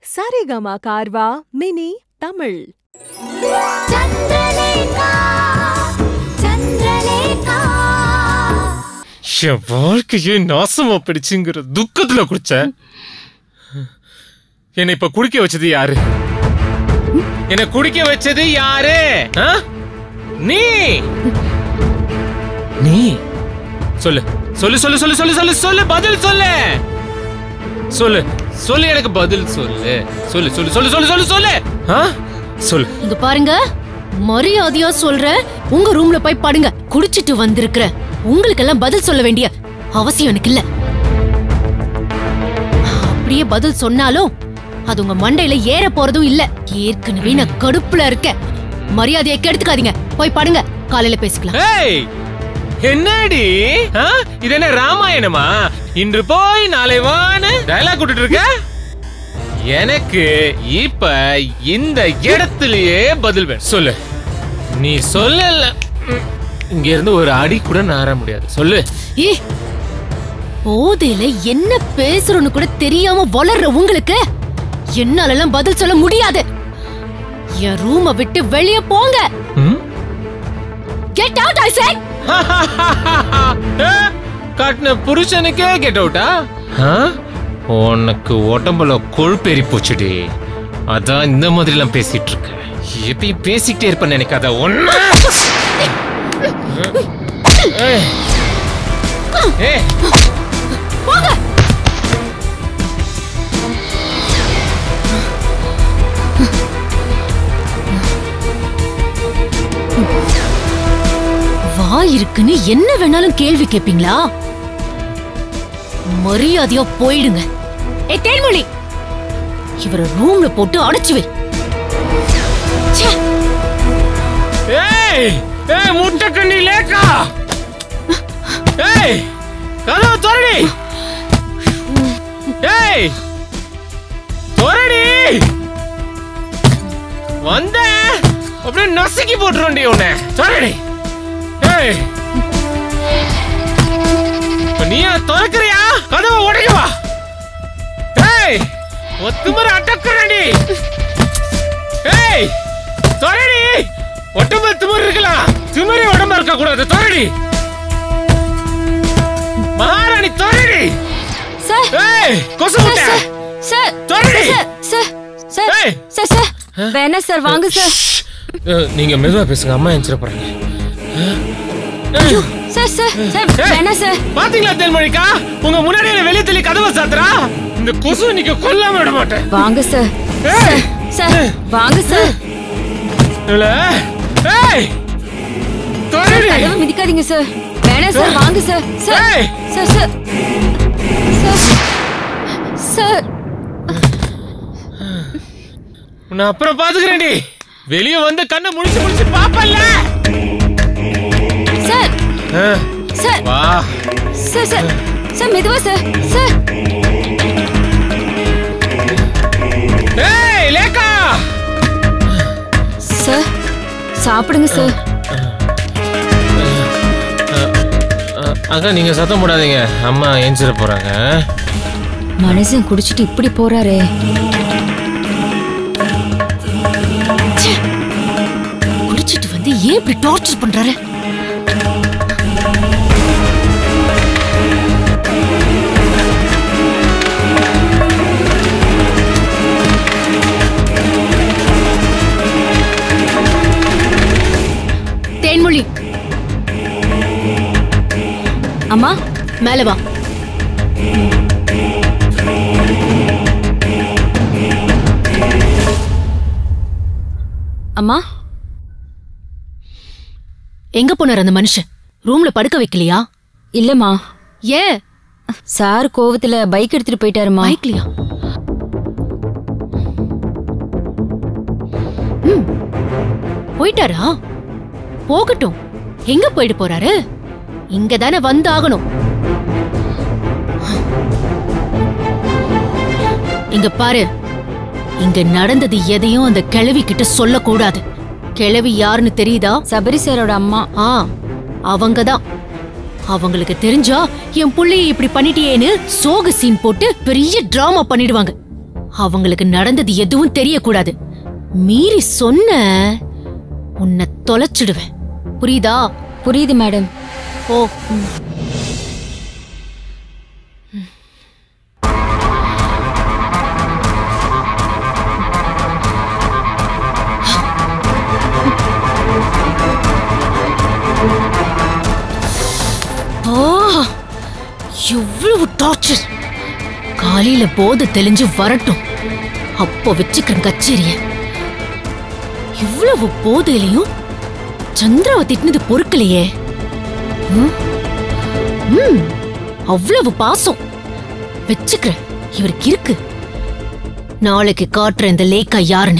Saregama Carvaan mini Tamil Chandralekha Chandralekha என் வாழ்க்கையே நாசமா போயிடுச்சுங்கிற துக்கத்துல குடிச்ச என்னை இப்ப குடிக்க வச்சது யாரு என்னை குடிக்க வச்சது யாரு ஆ? நீ நீ சொல்லு சொல்லு சொல்லு சொல்லு சொல்லு சொல்லு சொல்லு பதில் சொல்லு சொல்லு சொல்லு எனக்கு பதில் சொல்லு சொல்லு சொல்லு சொல்லு சொல்லு சொல்லு சொல்லு ஆ? சொல்லு இங்க பாருங்க மரியாதையா சொல்றேன் உங்க ரூம்ல போய் படுங்க குடிச்சிட்டு வந்திருக்கிற உங்களுக்கெல்லாம் பதில் சொல்ல வேண்டிய அவசியம் எனக்கு இல்ல அப்படியே பதில் சொன்னாலும் அது உங்க மண்டையில ஏற போறதும் இல்ல ஏற்கனவே நான் கடுப்புல இருக்கேன் மரியாதையை கெடுத்துக்காதீங்க போய் படுங்க காலையில பேசிக்கலாம் ஏய் என்னடி ஆ? இது என்ன ராமாயணமா இன்று போய் நாளை வான்னு டயலாக் விட்டுட்டு இருக்க எனக்கு இப்ப இந்த இடத்துலயே பதில் வேணும் சொல்லு நீ சொல்லல ம், இங்க இருந்து ஒரு அடி கூட நார முடியாது சொல்லு ஏ போதையில என்ன பேசுறோன்னு கூட தெரியாம வளர்ற உங்களுக்கு என்னாலலாம் பதில் சொல்ல முடியாது என் ரூமை விட்டு வெளியே போங்க ம்? கெட் அவுட் ஐ சே ஏ, கட்டின புருஷனுக்கே கெட் அவுட்டா உனக்கு உடம்புல கொழுப்பேறி போச்சுடி அதான் இந்த மாதிரி எல்லாம் பேசிட்டு இருக்க எப்பயும் பேசிக்கிட்டே இருப்பேன் நினைக்காத ஒண்ணு ஏய். ஏய். வாய் இருக்குன்னு என்ன வேணாலும் கேள்வி கேப்பீங்களா மரியாதையா போயிடுங்க ஏ தேன்மொழி இவரை ரூம்ல போட்டு அடைச்சு வை ச்சே, ஏய் ஏய் முட்டை கண்ணி லேக்கா ஏய் கதவு திறடி ஏய் திறடி வந்த அப்படியே நசுக்கி போட்டுருண்டி உன்னை திறடி ஏய் இப்ப நீயா திறக்கிறியா கதவை உடைக்கவா ஏய் ஒத்துமர அட்டக்குறடி ஏய் தொரடி ஒட்டம்ப திமிர் இருக்கலாம் திமிரி உடம்பு இருக்க கூடாது தொரடி மகாராணி தொரடி சார் ஏய் கொசு முட்டை சார் தொரடி சார் சார் ஏய் சார் சார் வேணா சார் வாங்க சார் அஹ், நீங்க மெதுவா பேசுங்க அம்மா எந்திர போறாங்க சார் சார் சார் ஏய். வேணா சார் பாத்தீங்களா தேன்மொழிக்கா உங்க முன்னாடி என்ன வெளிய தள்ளி கதவை சாத்துறா இந்த கொசு நீங்க கொல்லாம விட மாட்டேன் வாங்க சார் ஏய் சார் வாங்க சார் இல்ல ஏய் தொரடி கதவை மிதிக்காதீங்க சார் வேணா சார் வாங்க சார் சார் ஏய் சார் சார் சார் சார் உன்னை அப்புறம் பாத்துக்கிறேன்டி வெளிய வந்து கண்ணை முழிச்சு முழிச்சு பாப்பல்ல சார் சார் வா சார் சார் சார் மெதுவா சார் சார் ஏய் லேக்கா சார் சாப்பிடுங்க சார் அக்கா நீங்க சத்தம் போடாதீங்க அம்மா ஏஞ்சிட போறாங்க மனுஷன் குடிச்சிட்டு இப்படி போறாரே ச்சே. குடிச்சிட்டு வந்து ஏன் இப்படி டார்ச்சர் பண்றாரு தேன்மொழி அம்மா மேல வா அம்மா எங்க போனார் அந்த மனுஷன் ரூம்ல படுக்க வைக்கலையா இல்லம்மா ஏன் சார் கோவத்துல பைக் எடுத்துட்டு போயிட்டாருமா பைக்லயா ம், போயிட்டாரா போகட்டும் எங்க போயிட்டு போறாரு இங்க தானே வந்து ஆகணும் இங்க பாரு இங்க நடந்தது எதையும் அந்த கிழவி கிட்ட சொல்லக்கூடாது கிழவி யாருன்னு தெரியுதா சபரி சாரோட அம்மா ஆ அவங்கதான் அவங்களுக்கு தெரிஞ்சா என் புள்ளைய இப்படி பண்ணிட்டியேன்னு சோக சீன் போட்டு பெரிய டிராமா பண்ணிடுவாங்க அவங்களுக்கு நடந்தது எதுவும் தெரியக்கூடாது மீறி சொன்ன உன்னை தொலைச்சிடுவேன் புரியுதா புரியுது மேடம் ஓ ஆ, எவ்வளவு டார்ச்சர் காலையில போதை தெளிஞ்சு வரட்டும் அப்போ வச்சுக்கிறேன் கச்சேரிய இவ்வளவு போதையிலையும் சந்திராவை திட்டினது பொறுக்கலையே ம்? ம், அவ்வளவு பாசம் வச்சுக்கிறேன் இவருக்கு இருக்கு நாளைக்கு காட்டுற இந்த லேக்கா யாருன்னு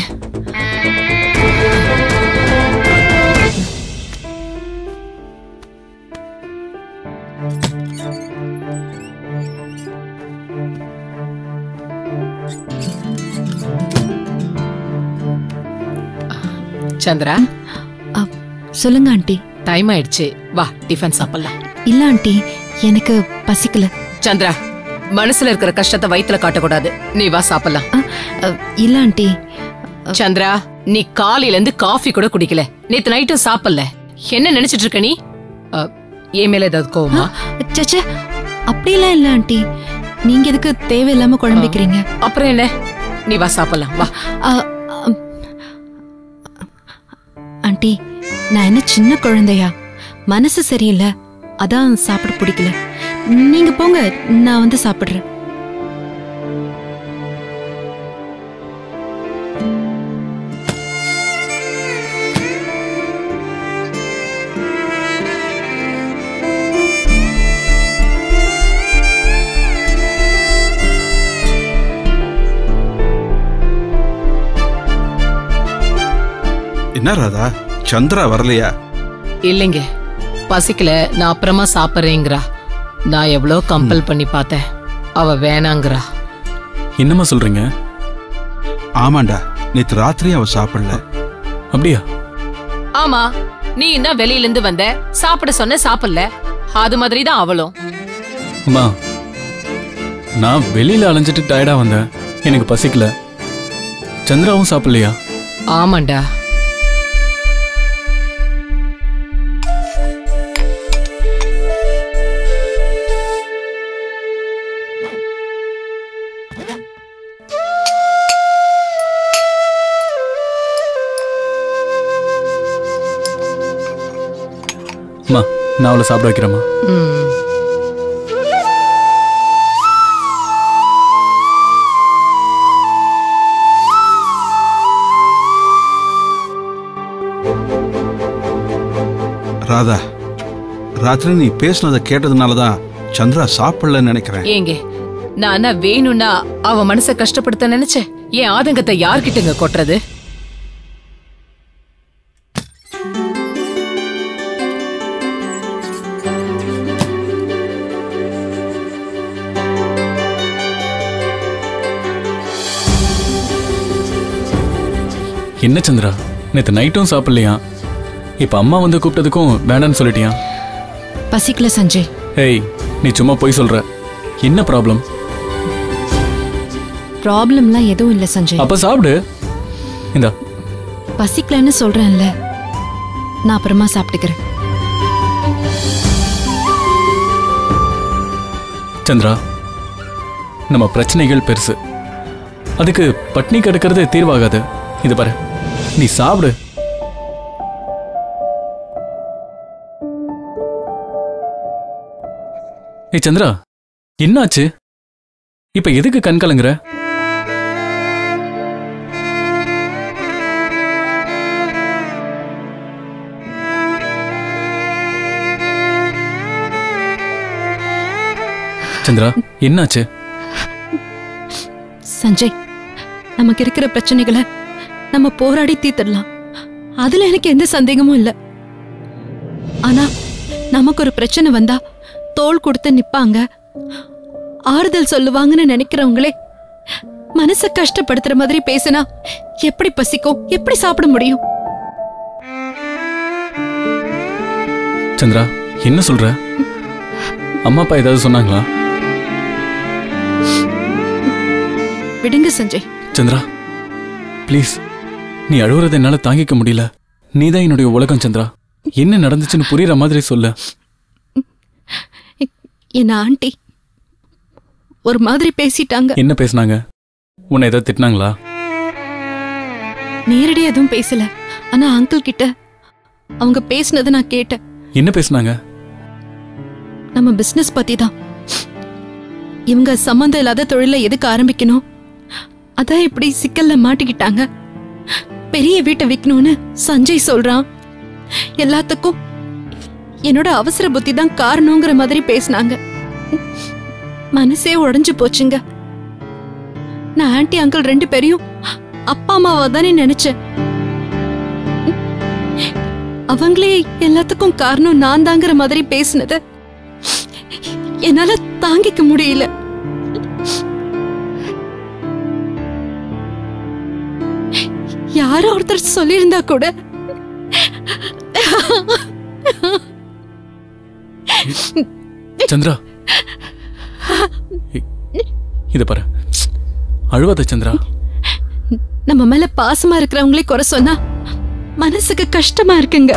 சந்திரா சொல்லுங்க ஆண்டி டைம் ஆயிடுச்சு வா டிஃபன் சாப்பிடலாம் இல்ல ஆண்டி எனக்கு பசிக்கல சந்திரா மனசுல இருக்கிற கஷ்டத்தை வயித்துல காட்டக்கூடாது நீ வா சாப்பிடலாம் அ, அ, இல்ல ஆண்டி சந்திரா நீ காலையில இருந்து காஃபி கூட குடிக்கல நேத்து நைட்டும் சாப்பிடல என்ன நினைச்சிட்டு இருக்க நீ அ, என் மேல ஏதாவது கோவமா சச்சே அப்படியெல்லாம் இல்ல ஆண்டி நீங்க எதுக்கு தேவையில்லாம குழம்பிக்கிறீங்க அப்புறம் என்ன நீ வா சாப்பிடலாம் வா அ, அம், ஆண்டி நான் என்ன சின்ன குழந்தையா மனசு சரியில்லை அதான் சாப்பிட பிடிக்கல நீங்க போங்க நான் வந்து சாப்பிடுறேன் என்ன ராதா சந்திரா வரலையா இல்லைங்க பசிக்கல நான் அப்புறமா சாப்பிட்றேங்கிறா நான் எவ்வளோ கம்பல் பண்ணி பார்த்தேன் அவ வேணாங்கிறா என்னம்மா சொல்றீங்க ஆமாண்டா நேத்து ராத்திரி அவ சாப்பிடல அப்படியா ஆமா நீ என்ன வெளியில இருந்து வந்த சாப்பிட சொன்ன சாப்பிடல அது மாதிரி தான் அவளும் அம்மா நான் வெளியில அலைஞ்சிட்டு டயர்டா வந்தேன் எனக்கு பசிக்கல சந்திராவும் சாப்பிடலையா ஆமாண்டா அம்மா நான் அவளை சாப்பிட வைக்கிறேம்மா ம் ராதா ராத்திரி நீ பேசுனதை கேட்டதுனால தான் சந்திரா சாப்பிடலன்னு நினைக்கிறேன் ஏங்க நான் வேணும்னா அவ மனச கஷ்டப்படுத்த நினைச்சேன் என் ஆதங்கத்தை யார்கிட்டங்க கொட்டுறது என்ன சந்திரா நேத்து நைட்டும் சாப்பிடலையா இப்ப அம்மா வந்து கூப்பிட்டதுக்கும் வேண்டான்னு சொல்லிட்டியா பசிக்கல சஞ்சய் ஏய் நீ சும்மா போய் சொல்ற என்ன ப்ராப்ளம் ப்ராப்ளம்லாம் எதுவும் இல்ல சஞ்சய் அப்ப சாப்பிடு இந்தா பசிக்கலன்னு சொல்றேன்ல நான் அப்புறமா சாப்பிட்டுக்கிறேன் சந்திரா நம்ம பிரச்சனைகள் பெருசு அதுக்கு பட்னி கிடக்கிறது தீர்வாகாது இது பாரு நீ சாப்பிடு ஏய் சந்திரா என்னாச்சு இப்ப எதுக்கு கண் கலங்குற சந்திரா என்னாச்சு சஞ்சய் நமக்கு இருக்கிற பிரச்சனைகளை நம்ம போராடி தீர்த்திடலாம் அதுல எனக்கு எந்த சந்தேகமும் இல்ல ஆனா நமக்கு ஒரு பிரச்சனை வந்தா தோள் கொடுத்து நிப்பாங்க ஆறுதல் சொல்லுவாங்கன்னு நினைக்கிறவங்களே மனச கஷ்டப்படுத்துற மாதிரி பேசினா எப்படி பசிக்கும் எப்படி சாப்பிட முடியும் சந்திரா என்ன சொல்ற அம்மா அப்பா ஏதாவது சொன்னாங்களா விடுங்க சஞ்சய் சந்திரா ப்ளீஸ் நீ அழுவுறத என்னால தாங்கிக்க முடியல நீதான் என்னுடைய உலகம் சந்திரா என்ன நடந்துச்சுன்னு புரியுற மாதிரி சொல்லு என் ஆண்டி ஒரு மாதிரி பேசிட்டாங்க என்ன பேசுனாங்க உன்னை ஏதாவது திட்டினாங்களா நேரடியா எதுவும் பேசல ஆனா அங்கிள் கிட்ட அவங்க பேசினதை நான் கேட்டேன் என்ன பேசுனாங்க நம்ம பிசினஸ் பத்தி தான் இவங்க சம்மந்தம் இல்லாத தொழிலை எதுக்கு ஆரம்பிக்கணும் அதான் இப்படி சிக்கல்ல மாட்டிக்கிட்டாங்க பெரிய வீட்டை விற்கணும்னு சஞ்சய் சொல்றான் எல்லாத்துக்கும் என்னோட அவசர புத்தி தான் காரணங்கிற மாதிரி பேசினாங்க மனசே உடைஞ்சு போச்சுங்க நான் ஆன்ட்டி அங்கிள் ரெண்டு பேரையும் அப்பா அம்மாவா தானே நினைச்சேன் அவங்களே எல்லாத்துக்கும் காரணம் நான் தாங்கிற மாதிரி பேசினது என்னால தாங்கிக்க முடியல யாரோ ஒருத்தர் சொல்லியிருந்தா கூட சந்திரா இ- இத பாரு அழுவாத சந்திரா நம்ம மேல பாசமா இருக்கிறவங்களே குறை சொன்னா மனசுக்கு கஷ்டமா இருக்குங்க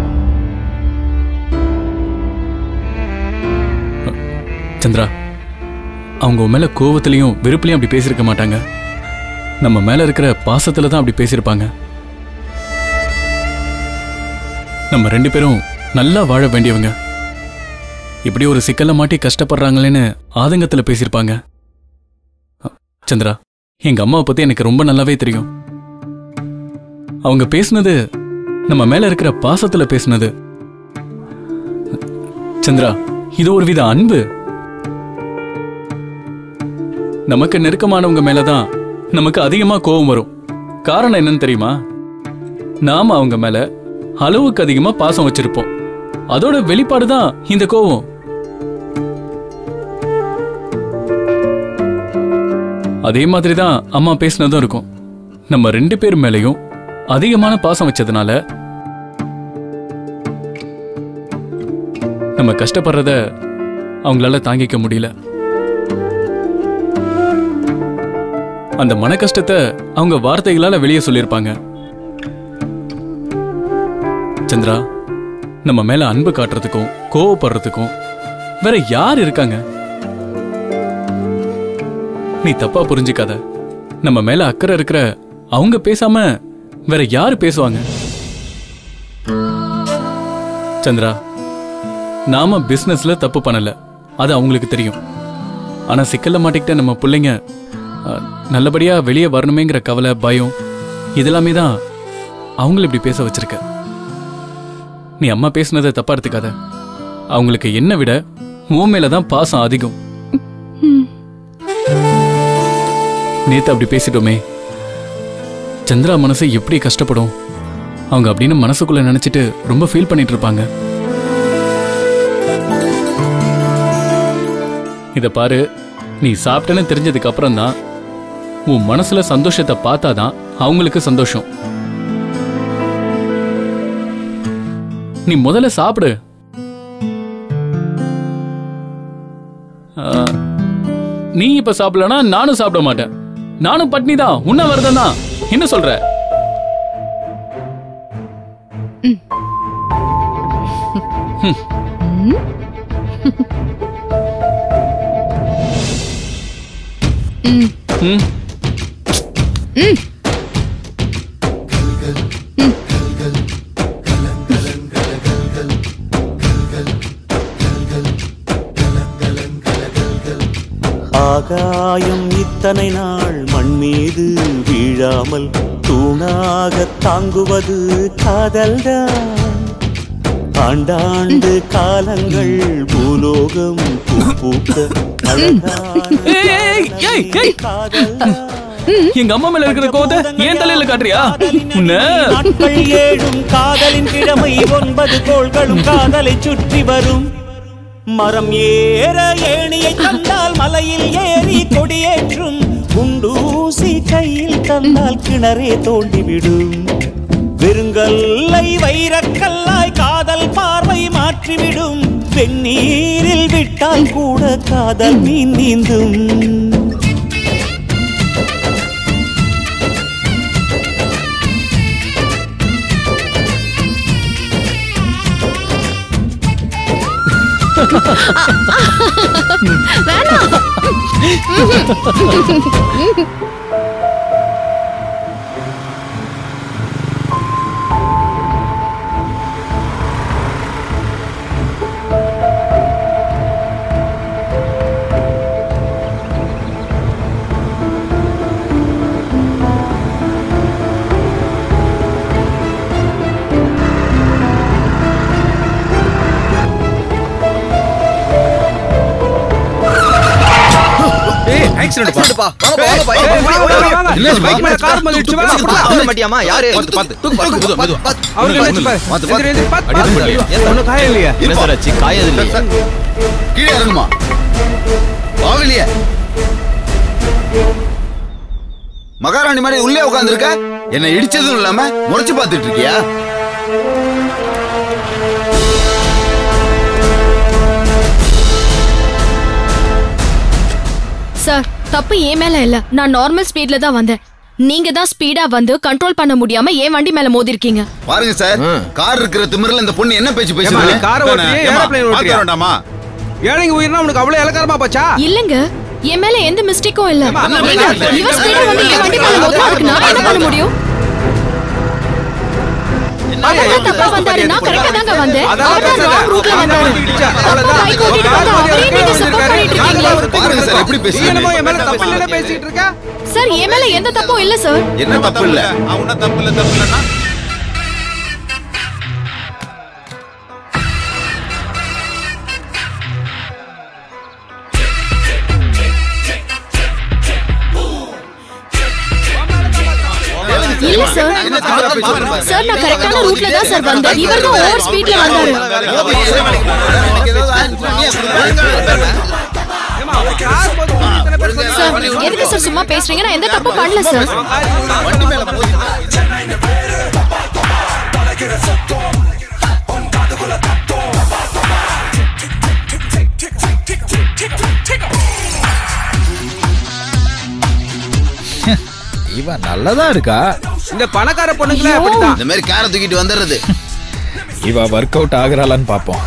சந்திரா அவங்க உன் மேல கோவத்திலையும் வெறுப்புலையும் அப்படி பேசியிருக்க மாட்டாங்க நம்ம மேல இருக்கிற பாசத்துல தான் அப்படி பேசியிருப்பாங்க நம்ம ரெண்டு பேரும் நல்லா வாழ வேண்டியவங்க இப்படி ஒரு சிக்கல்ல மாட்டி கஷ்டப்படுறாங்களேன்னு ஆதங்கத்துல பேசியிருப்பாங்க அ, சந்திரா எங்க அம்மாவை பத்தி எனக்கு ரொம்ப நல்லாவே தெரியும் அவங்க பேசுனது நம்ம மேல இருக்கிற பாசத்துல பேசுனது சந்திரா இது ஒரு வித அன்பு நமக்கு நெருக்கமானவங்க மேலதான் நமக்கு அதிகமா கோபம் வரும் காரணம் என்னன்னு தெரியுமா நாம அவங்க மேல அளவுக்கு அதிகமா பாசம் வச்சிருப்போம் அதோட வெளிப்பாடு தான் இந்த கோபம் அதே மாதிரி தான் அம்மா பேசினதும் இருக்கும் நம்ம ரெண்டு பேர் மேலயும் அதிகமான பாசம் வச்சதுனால நம்ம கஷ்டப்படுறத அவங்களால தாங்கிக்க முடியல அந்த மன கஷ்டத்தை அவங்க வார்த்தைகளால வெளியே சொல்லியிருப்பாங்க சந்திரா நம்ம மேல அன்பு காட்டுறதுக்கும் கோவப்படுறதுக்கும் வேற யார் இருக்காங்க நீ தப்பா புரிஞ்சுக்காத நம்ம மேல அக்கறை இருக்கிற அவங்க பேசாம வேற யாரு பேசுவாங்க சந்திரா நாம பிசினஸ்ல தப்பு பண்ணல அது அவங்களுக்கு தெரியும் ஆனா சிக்கல்ல மாட்டிக்கிட்ட நம்ம பிள்ளைங்க அஹ், நல்லபடியா வெளியே வரணுமேங்கிற கவலை பயம் இதெல்லாமே தான் அவங்கள இப்படி பேச வச்சிருக்க நீ அம்மா பேசுனதை தப்பா எடுத்துக்காத அவங்களுக்கு என்ன விட உன் மேல தான் பாசம் அதிகம் நேத்து அப்படி பேசிட்டோமே சந்திரா மனசு எப்படி கஷ்டப்படும் அவங்க அப்படின்னு மனசுக்குள்ள நினைச்சிட்டு ரொம்ப ஃபீல் பண்ணிட்டு இருப்பாங்க இத பாரு நீ சாப்பிட்டேன்னு தெரிஞ்சதுக்கு அப்புறம் தான் உன் மனசுல சந்தோஷத்தை பார்த்தாதான் அவங்களுக்கு சந்தோஷம் நீ முதல்ல சாப்பிடு ஆ, நீ இப்ப சாப்பிடலனா நானும் சாப்பிட மாட்டேன் நானும் பட்னி தான் உன்ன வரதான் தான் என்ன சொல்ற ம் ஆகாயம் இத்தனை நாள் மண் மீது வீழாமல் தூணாக தாங்குவது காதல்தான் ஆண்டாண்டு காலங்கள் பூலோகம் பூ பூக்க அழகான ஏய், ஏய், ஏய், ஏய். காதல்தான் எங்க அம்மா மேல இருக்கிற கோவத்தை ஏன் தலையில காட்டுறியா உன்ன நாட்கள் ஏழும் காதலின் கிழமை ஒன்பது கோள்களும் காதலை சுற்றி வரும் மரம் ஏற ஏணியை தந்தால் மலையில் ஏறி கொடியேற்றும் குண்டூசி கையில் தந்தால் கிணறே தோண்டிவிடும் வெறுங்கல்லை வைரக்கல்லாய் காதல் பார்வை மாற்றிவிடும் வெந்நீரில் விட்டால் கூட காதல் மீன் நீந்தும் ஆக்சிடென்ட்ப்பா வாங்கப்பா வாங்கப்பா இல்ல பைக் மேல கார் மதிச்சு வா வாங்க மாட்டியாமா யாரு பார்த்து, பார்த்து. தூக்கு, பாத்து, மெதுவா, பாத்து, மெதுவா. பாத்து. அவருக்கு பாத்து, என்னாச்சு பாரு. பாத்து, பாத்து. எந்திரி, எந்திரி, பாத்து, பாத்து, அடி, பாத்து. அடி. ஒண்ணும் காயம் இல்லையா? என்ன சார் ஆச்சு காயாது இல்லையே சார், கீழே இறங்குமா ஆகலையே மகாராணி மாதிரி உள்ளே உட்கார்ந்திருக்க என்ன இடிச்சதும் இல்லாம முறைச்சு பார்த்துட்டு இருக்கியா சார் தப்பு ஏன் மேல இல்ல நான் நார்மல் ஸ்பீட்ல தான் வந்தேன் நீங்க தான் ஸ்பீடா வந்து கண்ட்ரோல் பண்ண முடியாம ஏன் வண்டி மேல மோதிருக்கீங்க பாருங்க சார் கார் இருக்கிற திமிரில் இந்த பொண்ணு என்ன பேச்சு ஏம்மா, பேசுது நீ காரை ஓட்டுறியா, ஏரோப்ளேன் ஓட்டுறியா? வேண்டாமா ஏழைங்க உயிர்னா உனக்கு அவ்வளவு இலக்காரமா போச்சா இல்லங்க என் மேல எந்த மிஸ்டேக்கும் இல்ல ஏம்மா, அம்மா, வேண்டாம், வேண்டாம். இவர் ஸ்பீடா வந்து என் வண்டி மேல மோதினா அதுக்கு நான் என்ன பண்ண முடியும் அவர் தான் தப்பா வந்தாரு நான் கரெக்டா தாங்க வந்தேன் அதான் அவர் தான் பேசாத. ராங் ரூட்ல அவன் வந்தாரு வந்து இடிச்சா. தப்பா அவ்வளவுதான். பைக் ஓட்டிட்டு வந்து அவரே நீங்க சப்போர்ட் பண்ணிட்டு இருக்கீங்களே பாருங்க சார் எப்படி நீ பேசுறீங்க என்னமோ என் மேல தப்பு இல்லைன்னு பேசிட்டு இருக்க சார் என் மேல எந்த தப்பும் இல்ல சார் என்ன தப்பு இல்ல அவன தப்பு இல்ல தப்பு இல்லன்னா இல்ல சார் சார் நான் கரெக்டான ரூட்ல தான் சார் வந்தேன் இவர் தான் ஓவர் ஸ்பீட்ல வந்தாரு ஏம்மா, அவன் கார் போது உனக்கு இத்தனை பேர் சொன்னா- சார் எதுக்கு சார் சும்மா பேசுறீங்க நான் எந்த தப்பும் பண்ணல சார் வண்டி மேல போய் இவன் நல்லதா இருக்கா இந்த பணக்கார பொண்ணுங்களே அப்படித்தான் இந்த மாதிரி காரை தூக்கிட்டு வந்துடுறது இவ ஒர்க் அவுட் ஆகுறாளான்னு பாப்போம்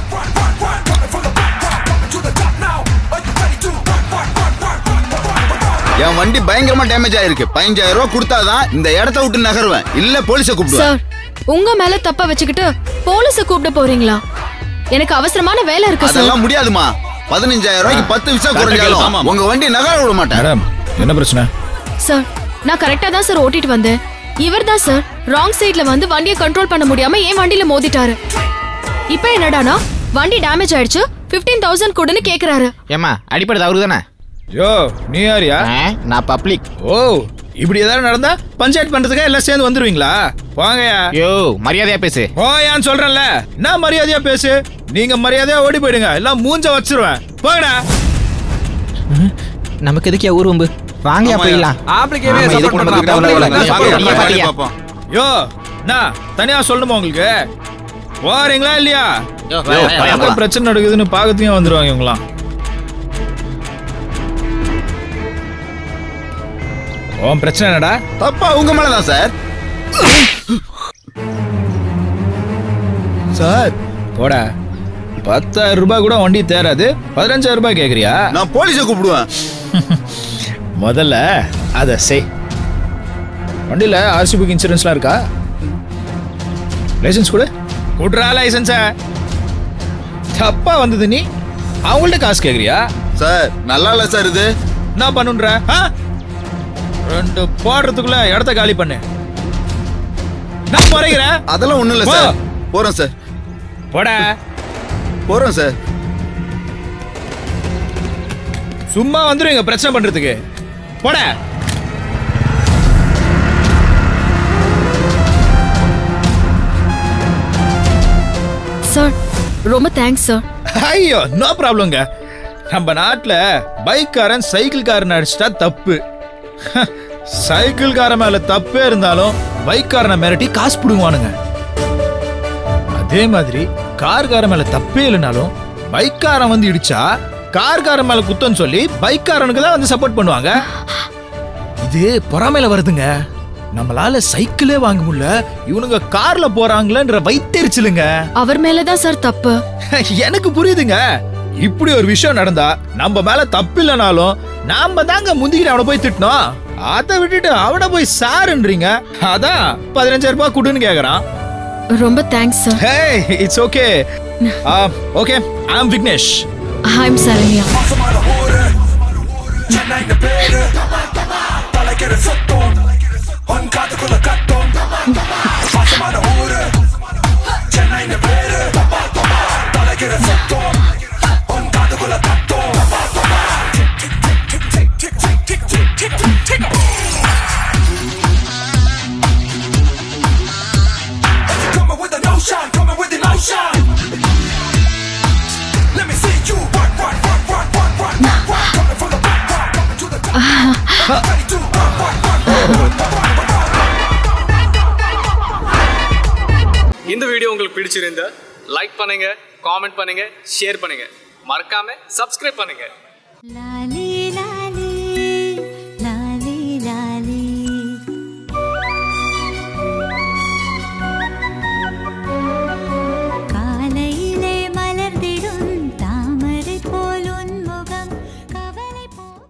என் வண்டி பயங்கரமா டேமேஜ் ஆயிருக்கு பதினஞ்சாயிரம் ரூபாய் கொடுத்தாதான் இந்த இடத்த விட்டு நகருவேன் இல்ல போலீஸ கூப்பிடுவேன் சார் உங்க மேல தப்ப வச்சுக்கிட்டு போலீஸ கூப்பிட போறீங்களா எனக்கு அவசரமான வேலை இருக்கு சார் அதெல்லாம் முடியாதுமா பதினஞ்சாயிரம் ரூபாய்க்கு பத்து விசா குறைஞ்சாலும் உங்க வண்டி நகர விட மாட்டேன் மேடம் என்ன பிரச்சனை சார் நான் கரெக்டா தான் சார் ஓட்டிட்டு வந்தேன் இவர் தான் சார் ராங் சைடுல வந்து வண்டியை கண்ட்ரோல் பண்ண முடியாம என் வண்டியில மோதிட்டாரு இப்போ என்னடானா வண்டி டேமேஜ் ஆயிடுச்சு 15000 தௌசண்ட் கொடுன்னு கேக்குறாரு ஏமா அடிப்படை அவரு தானே யோ நீ யாரியா நான் பப்ளிக் ஓ இப்படி ஏதாவது நடந்தா பஞ்சாயத்து பண்றதுக்கா எல்லாம் சேர்ந்து வந்துருவீங்களா வாங்கயா யோ மரியாதையா பேசு ஓயான்னு சொல்றேன்ல நான் மரியாதையா பேசு நீங்க மரியாதையா ஓடி போயிடுங்க எல்லாம் மூஞ்ச வச்சிருவேன் போங்கடா நமக்கு எதுக்கு ஊரும்பு வாங்கயா ஆமாய்யா. போயிடலாம் ஆம்பளைக்கே ஆமா, support எதுக்கு பண்றான். உனக்கு பொம்பளை கவலை இல்ல. இல்ல. வாங்க, நீ வாங்க, பாத்தியா? பார்ப்போம் யோ நான் தனியா சொல்லணுமா உங்களுக்கு போறீங்களா இல்லையா யோ, வாயா, வாயா, எங்க போலாம். பிரச்சனை நடக்குதுன்னு பாக்கத்தையும் வந்துருவாங்க இவங்களாம் உன் பிரச்சனை என்னடா தப்பா உங்க மேலதான் சார் சார் போடா பத்தாயிரம் ரூபாய் கூட வண்டி தேராது பதினஞ்சாயிரம் ரூபாய் கேக்குறியா நான் போலீஸ கூப்பிடுவேன் முதல்ல அதை செய் வண்டியில ஆர்சி புக் இன்சூரன்ஸ்லாம் இருக்கா லைசன்ஸ் கொடு குட்ரா லைசன்ஸ தப்பா வந்தது நீ அவங்கள்ட்ட காசு கேக்குறியா சார் நல்லா இல்ல சார் இது என்ன பண்ணுன்ற ஆ? ரெண்டு போடுறதுக்குள்ள இடத்த காலி பண்ணு நான் குறைக்கிறேன் அதெல்லாம் ஒண்ணும் இல்ல போ. சார் போறேன் சார் போடா போறேன் சார் சும்மா வந்துருவீங்க பிரச்சனை பண்றதுக்கு போடா சார் ரொம்ப தேங்க்ஸ் சார் ஐயோ நோ ப்ராப்ளம்ங்க நம்ம நாட்டுல பைக்காரன் சைக்கிள்காரன் அடிச்சிட்டா தப்பு சைக்கிள்காரன் மேல தப்பே இருந்தாலும் பைக்காரனை மிரட்டி காசு பிடுங்குவானுங்க அதே மாதிரி கார்காரன் மேல தப்பே இல்லைனாலும் பைக்காரன் வந்து இடிச்சா கார்காரன் மேல குத்தம் சொல்லி பைக்காரனுக்கு தான் வந்து சப்போர்ட் பண்ணுவாங்க இது பொறாமையில வருதுங்க நம்மளால சைக்கிளே வாங்க முடியல இவனுங்க கார்ல போறாங்களேன்ற வைத்தெரிச்சலுங்க அவர் மேலதான் சார் தப்பு எனக்கு புரியுதுங்க இப்படி ஒரு விஷயம் நடந்தா நம்ம மேல தப்பு இல்லைனாலும் நாம தாங்க முந்திக்கிட்டு அவனை போய் திட்டணும் அதை விட்டுட்டு அவனை போய் சாருன்றீங்க அதான் பதினஞ்சாயிரம் ரூபாய் கொடுன்னு கேக்குறான் ரொம்ப thanks sir hey it's okay okay I am Vignesh I am Saranya இந்த வீடியோ உங்களுக்கு பிடிச்சிருந்தா லைக் பண்ணுங்க காமெண்ட் பண்ணுங்க ஷேர் பண்ணுங்க மறக்காம சப்ஸ்கிரைப் பண்ணுங்க லாலி